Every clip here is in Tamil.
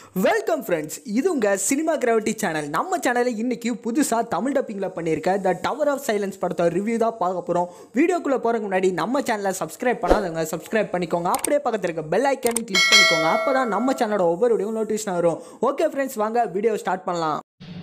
வெல்கம் ஃப்ரெண்ட்ஸ் இது உங்கள் சினிமா கிராவிட்டி சேனல் நம்ம சேனலில் இன்னைக்கு புதுசாக தமிழ் டப்பிங்கில் பண்ணியிருக்க த டவர் ஆஃப் சைலன்ஸ் படத்தை ரிவ்யூ தான் பார்க்க போகிறோம் வீடியோக்குள்ளே போகிறதுக்கு முன்னாடி நம்ம சேனலை சப்ஸ்கிரைப் பண்ணாதவங்க சப்ஸ்கிரைப் பண்ணிக்கோங்க அப்படியே பக்கத்தில் இருக்க பெல் ஐக்கானு கிளிக் பண்ணிக்கோங்க அப்போ தான் நம்ம சேனலோட ஒவ்வொரு வீடியோ நோட்டிஃபிகேஷன் வரும் ஓகே ஃப்ரெண்ட்ஸ் வாங்க வீடியோ ஸ்டார்ட் பண்ணலாம்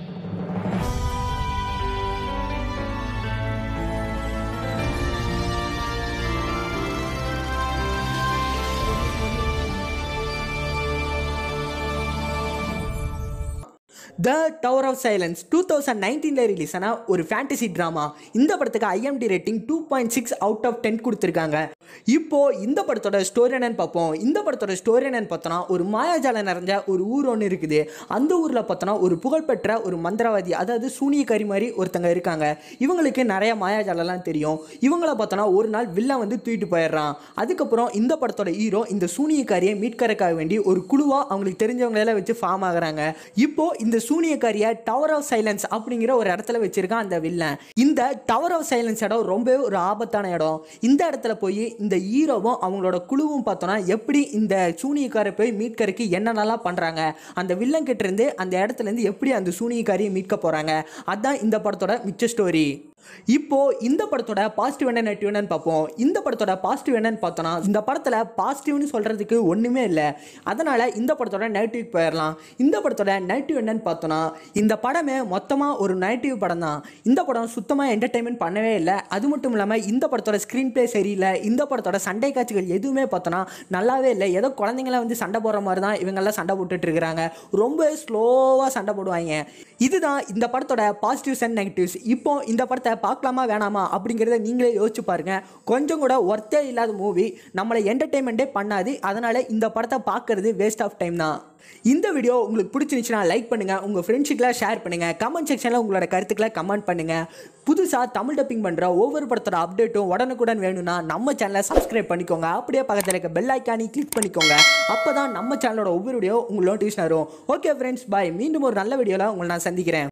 the tower of silence two thousand நைன்டீனில் ரிலீஸ் ஆன ஒரு ஃபேண்டசி ட்ராமா இந்த படத்துக்கு IMD rating two point six out of ten கொடுத்துருக்காங்க இப்போ இந்த படத்தோட ஸ்டோரி என்னன்னு பார்ப்போம் இந்த படத்தோட ஸ்டோரி என்னன்னு பார்த்தோன்னா ஒரு மாயாஜாலம் நிறைஞ்ச ஒரு ஊர் ஒன்று இருக்குது அந்த ஊரில் பார்த்தோன்னா ஒரு புகழ்பெற்ற ஒரு மந்திரவாதி அதாவது சூனியக்காரி மாதிரி ஒருத்தங்க இருக்காங்க இவங்களுக்கு நிறைய மாயாஜாலம்லாம் தெரியும் இவங்கள பார்த்தோன்னா ஒரு நாள் வில்லன் வந்து தூக்கிட்டு போயிடுறான் அதுக்கப்புறம் இந்த படத்தோட ஹீரோ இந்த சூனியக்காரியை மீட்கறக்காக வேண்டி ஒரு குழுவாக அவங்களுக்கு தெரிஞ்சவங்களெல்லாம் வச்சு ஃபார்ம் ஆகுறாங்க இப்போ இந்த சூனியக்காரியை டவர் ஆஃப் சைலன்ஸ் அப்படிங்கிற ஒரு இடத்துல வச்சிருக்கான் அந்த வில்லன் இந்த டவர் ஆஃப் சைலன்ஸ் இடம் ரொம்பவே ஒரு ஆபத்தான இடம் இந்த இடத்துல போய் இந்த ஹீரோவும் அவங்களோட குழுவும் பார்த்தோன்னா எப்படி இந்த சூனியக்காரை போய் மீட்கறதுக்கு என்னென்னலாம் பண்ணுறாங்க அந்த வில்லன் கிட்ட இருந்து அந்த இடத்துல இருந்து எப்படி அந்த சூனியக்காரியை மீட்க போகிறாங்க அதான் இந்த படத்தோட மிச்ச ஸ்டோரி இப்போ இந்த படத்தோட பாசிட்டிவ் என்ன நெகட்டிவ் என்னன்னு பார்ப்போம் இந்த படத்தோட பாசிட்டிவ் என்னன்னு பார்த்தோன்னா இந்த படத்தில் பாசிட்டிவ்னு சொல்கிறதுக்கு ஒன்றுமே இல்லை அதனால் இந்த படத்தோட நெகட்டிவ் போயிடலாம் இந்த படத்தோட நெகட்டிவ் என்னன்னு பார்த்தோன்னா இந்த படமே மொத்தமாக ஒரு நெகட்டிவ் படம் தான் இந்த படம் சுத்தமாக என்டர்டைன்மெண்ட் பண்ணவே இல்லை அது மட்டும் இல்லாமல் இந்த படத்தோட ஸ்க்ரீன் ப்ளே சரியில்லை இந்த படத்தோட சண்டை காட்சிகள் எதுவுமே பார்த்தோன்னா நல்லாவே இல்லை ஏதோ குழந்தைங்களாம் வந்து சண்டை போடுற மாதிரி தான் இவங்கெல்லாம் சண்டை போட்டுட்டு இருக்கிறாங்க ரொம்ப ஸ்லோவாக சண்டை போடுவாங்க இதுதான் இந்த படத்தோட பாசிட்டிவ்ஸ் அண்ட் நெகட்டிவ்ஸ் இப்போ இந்த படத்தை பார்க்கலாமா வேணாமா அப்படிங்கிறத நீங்களே யோசிச்சு பாருங்க கொஞ்சம் கூட ஒர்த்தே இல்லாத மூவி நம்மளை என்டர்டெயின்மெண்ட்டே பண்ணாது அதனால இந்த படத்தை பார்க்கறது வேஸ்ட் ஆஃப் டைம் தான் இந்த வீடியோ உங்களுக்கு பிடிச்சிருந்துச்சுன்னா லைக் பண்ணுங்கள் உங்கள் ஃப்ரெண்ட்ஸுக்கெலாம் ஷேர் பண்ணுங்கள் கமெண்ட் செக்ஷனில் உங்களோட கருத்துக்களை கமெண்ட் பண்ணுங்கள் புதுசாக தமிழ் டப்பிங் பண்ணுற ஒவ்வொரு படத்தோட அப்டேட்டும் உடனுக்குடன் வேணும்னா நம்ம சேனலை சப்ஸ்கிரைப் பண்ணிக்கோங்க அப்படியே பக்கத்தில் இருக்க பெல் ஐக்கானி கிளிக் பண்ணிக்கோங்க அப்போ தான் நம்ம சேனலோட ஒவ்வொரு வீடியோ உங்களுக்கு நோட்டிஃபிகேஷன் வரும் ஓகே ஃப்ரெண்ட்ஸ் பாய் மீண்டும் ஒரு நல்ல வீடியோவில் உங்களை நான் சந்திக்கிறேன்